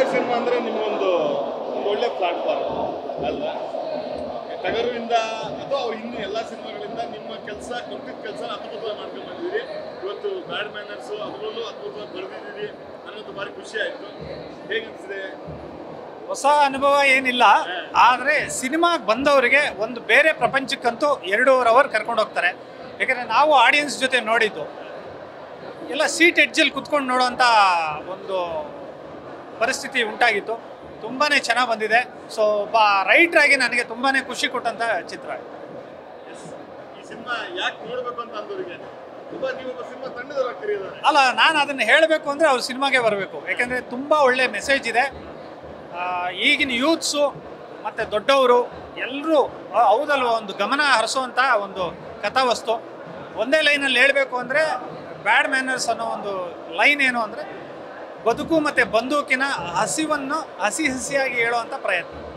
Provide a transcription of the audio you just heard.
ಟಗರ್ cinema ಅಂದ್ರೆ ನಿಮ್ಗೊಂದು ಒಂದು ಒಳ್ಳೆ ಪ್ಲಾಟ್ಫಾರ್ಮ್ ಅಲ್ವಾ ಟಗರುವಿಂದ ಅಥವಾ ಅವ್ರು ಇನ್ನು ಎಲ್ಲ ಸಿನಿಮಾಗಳಿಂದ ನಿಮ್ಮ ಕೆಲಸ ಕೊಟ್ಟಿದ್ದ ಕೆಲಸ ಅದ್ಭುತವಾಗಿ ಮಾಡ್ಕೊಂಡು ಬಂದಿದ್ದೀರಿ ಇವತ್ತು ಬ್ಯಾಡ್ ಮ್ಯಾನರ್ಸು ಅದರಲ್ಲೂ ಅದ್ಭುತವಾಗಿ ಬರೆದಿದ್ದೀರಿ ಅನ್ನೋದು ಭಾರಿ ಖುಷಿ ಆಯಿತು ಹೇಗನ್ಸಿದೆ ಹೊಸ ಅನುಭವ ಏನಿಲ್ಲ ಆದರೆ ಸಿನಿಮಾಗೆ ಬಂದವರಿಗೆ ಒಂದು ಬೇರೆ ಪ್ರಪಂಚಕ್ಕಂತೂ ಎರಡೂವರೆ ಅವರ್ ಕರ್ಕೊಂಡು ಹೋಗ್ತಾರೆ ಯಾಕಂದರೆ ನಾವು ಆಡಿಯನ್ಸ್ ಜೊತೆ ನೋಡಿದ್ದು ಎಲ್ಲ ಸೀಟ್ ಎಡ್ಜಲ್ಲಿ ಕುತ್ಕೊಂಡು ನೋಡೋಂಥ ಒಂದು ಪರಿಸ್ಥಿತಿ ಉಂಟಾಗಿತ್ತು ತುಂಬಾ ಚೆನ್ನಾಗಿ ಬಂದಿದೆ ಸೊ ಒಬ್ಬ ರೈಟ್ರಾಗಿ ನನಗೆ ತುಂಬಾ ಖುಷಿ ಕೊಟ್ಟಂಥ ಚಿತ್ರ ಈ ಸಿನಿಮಾ ಯಾಕೆ ನೋಡ್ಬೇಕು ಅಂತ ಅಂದವರಿಗೆ ತುಂಬಾ ನೀವೊಬ್ಬ ಸಿನಿಮಾ ತಂಡದವ್ರು ಕರೀತಾರೆ ಅಲ್ಲ ನಾನು ಅದನ್ನು ಹೇಳಬೇಕು ಅಂದರೆ ಅವ್ರು ಸಿನಿಮಾಗೆ ಬರಬೇಕು ಯಾಕಂದರೆ ತುಂಬ ಒಳ್ಳೆ ಮೆಸೇಜ್ ಇದೆ ಆ, ಈಗಿನ ಯೂತ್ಸು ಮತ್ತು ದೊಡ್ಡವರು ಎಲ್ಲರೂ ಹೌದಲ್ವ ಒಂದು ಗಮನ ಹರಿಸುವಂಥ ಒಂದು ಕಥಾವಸ್ತು ಒಂದೇ ಲೈನಲ್ಲಿ ಹೇಳಬೇಕು ಅಂದರೆ ಬ್ಯಾಡ್ ಮ್ಯಾನರ್ಸ್ ಅನ್ನೋ ಒಂದು ಲೈನ್ ಏನು ಅಂದರೆ ಬದುಕು ಮತ್ತು ಬಂದೂಕಿನ ಹಸಿವನ್ನು ಹಸಿ ಹಸಿಯಾಗಿ ಹೇಳುವಂಥ ಪ್ರಯತ್ನ